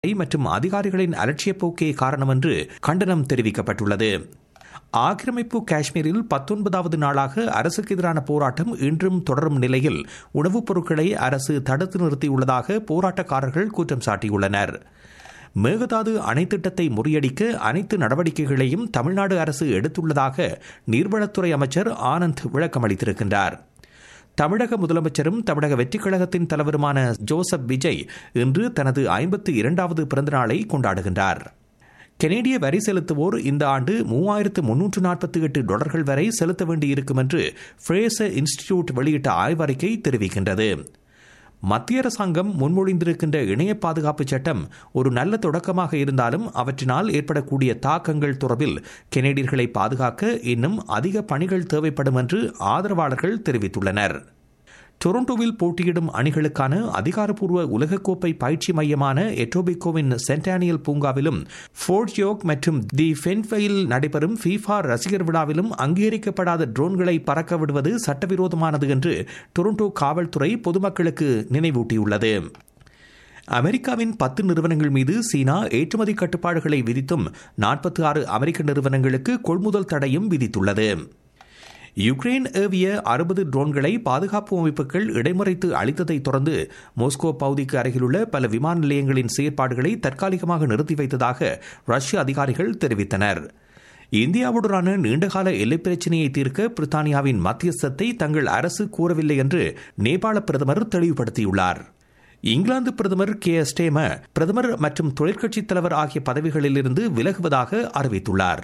மற்றும் அதிகாரிகளின் அலட்சிய போக்கே காரணம் என்று கண்டனம் தெரிவிக்கப்பட்டுள்ளது ஆக்கிரமிப்பு காஷ்மீரில் பத்தொன்பதாவது நாளாக அரசுக்கு எதிரான போராட்டம் இன்றும் தொடரும் நிலையில் உணவுப் பொருட்களை அரசு தடுத்து நிறுத்தியுள்ளதாக போராட்டக்காரர்கள் குற்றம் சாட்டியுள்ளனர் மேகதாது அணை திட்டத்தை முறியடிக்க அனைத்து நடவடிக்கைகளையும் தமிழ்நாடு அரசு எடுத்துள்ளதாக நீர்வளத்துறை அமைச்சர் ஆனந்த் விளக்கமளித்திருக்கின்றார் தமிழக முதலமைச்சரும் தமிழக வெற்றிக் கழகத்தின் தலைவருமான ஜோசப் விஜய் இன்று தனது ஐம்பத்தி இரண்டாவது பிறந்தநாளை கொண்டாடுகின்றார் கெனேடிய வரி செலுத்துவோர் இந்த ஆண்டு மூவாயிரத்து முன்னூற்று நாற்பத்தி எட்டு டாலர்கள் வரை செலுத்த வேண்டியிருக்கும் என்று ஃப்ரேசர் இன்ஸ்டிடியூட் வெளியிட்ட ஆய்வறிக்கை தெரிவிக்கின்றது மத்திய அரசாங்கம் முன்மொழிந்திருக்கின்ற இணைய பாதுகாப்பு சட்டம் ஒரு நல்ல தொடக்கமாக இருந்தாலும் அவற்றினால் ஏற்படக்கூடிய தாக்கங்கள் தொடர்பில் கெனேடியர்களை பாதுகாக்க இன்னும் அதிக பணிகள் தேவைப்படும் என்று ஆதரவாளர்கள் தெரிவித்துள்ளனர் டொரண்டோவில் போட்டியிடும் அணிகளுக்கான அதிகாரப்பூர்வ உலகக்கோப்பை பயிற்சி மையமான எட்டோபிகோவின் சென்டானியல் பூங்காவிலும் ஃபோர்ட் யோக் மற்றும் தி ஃபென்ஃபெயில் நடைபெறும் ஃபீஃபா ரசிகர் விழாவிலும் அங்கீகரிக்கப்படாத ட்ரோன்களை பறக்க விடுவது சட்டவிரோதமானது என்று டொரண்டோ காவல்துறை பொதுமக்களுக்கு நினைவூட்டியுள்ளது அமெரிக்காவின் பத்து நிறுவனங்கள் மீது சீனா ஏற்றுமதி கட்டுப்பாடுகளை விதித்தும் நாற்பத்தி ஆறு அமெரிக்க நிறுவனங்களுக்கு கொள்முதல் தடையும் விதித்துள்ளது யுக்ரைன் ஏவிய அறுபது ட்ரோன்களை பாதுகாப்பு அமைப்புகள் இடைமறைத்து அளித்ததை தொடர்ந்து மோஸ்கோ பகுதிக்கு அருகிலுள்ள பல விமான நிலையங்களின் செயற்பாடுகளை தற்காலிகமாக நிறுத்தி வைத்ததாக ரஷ்ய அதிகாரிகள் தெரிவித்தனர் இந்தியாவுடனான நீண்டகால எல்லைப் பிரச்சினையை தீர்க்க பிரித்தானியாவின் மத்தியஸ்தத்தை தங்கள் அரசு கூறவில்லை என்று நேபாள பிரதமர் தெளிவுபடுத்தியுள்ளார் இங்கிலாந்து பிரதமர் கே ஸ்டேம பிரதமர் மற்றும் தொழிற்கட்சித் தலைவர் ஆகிய பதவிகளிலிருந்து விலகுவதாக அறிவித்துள்ளார்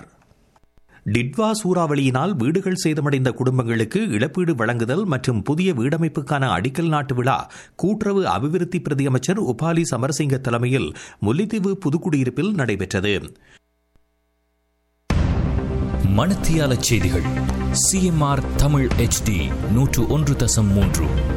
டிட்வா சூறாவளியினால் வீடுகள் சேதமடைந்த குடும்பங்களுக்கு இழப்பீடு வழங்குதல் மற்றும் புதிய வீடமைப்புக்கான அடிக்கல் நாட்டு விழா கூட்டுறவு அபிவிருத்தி பிரதியமைச்சர் உபாலி சமரசிங்க தலைமையில் முல்லைத்தீவு புதுக்குடியிருப்பில் நடைபெற்றது மணத்தியால செய்திகள் சிஎம்ஆர் தமிழ் எச்டி நூற்று ஒன்று தசம் மூன்று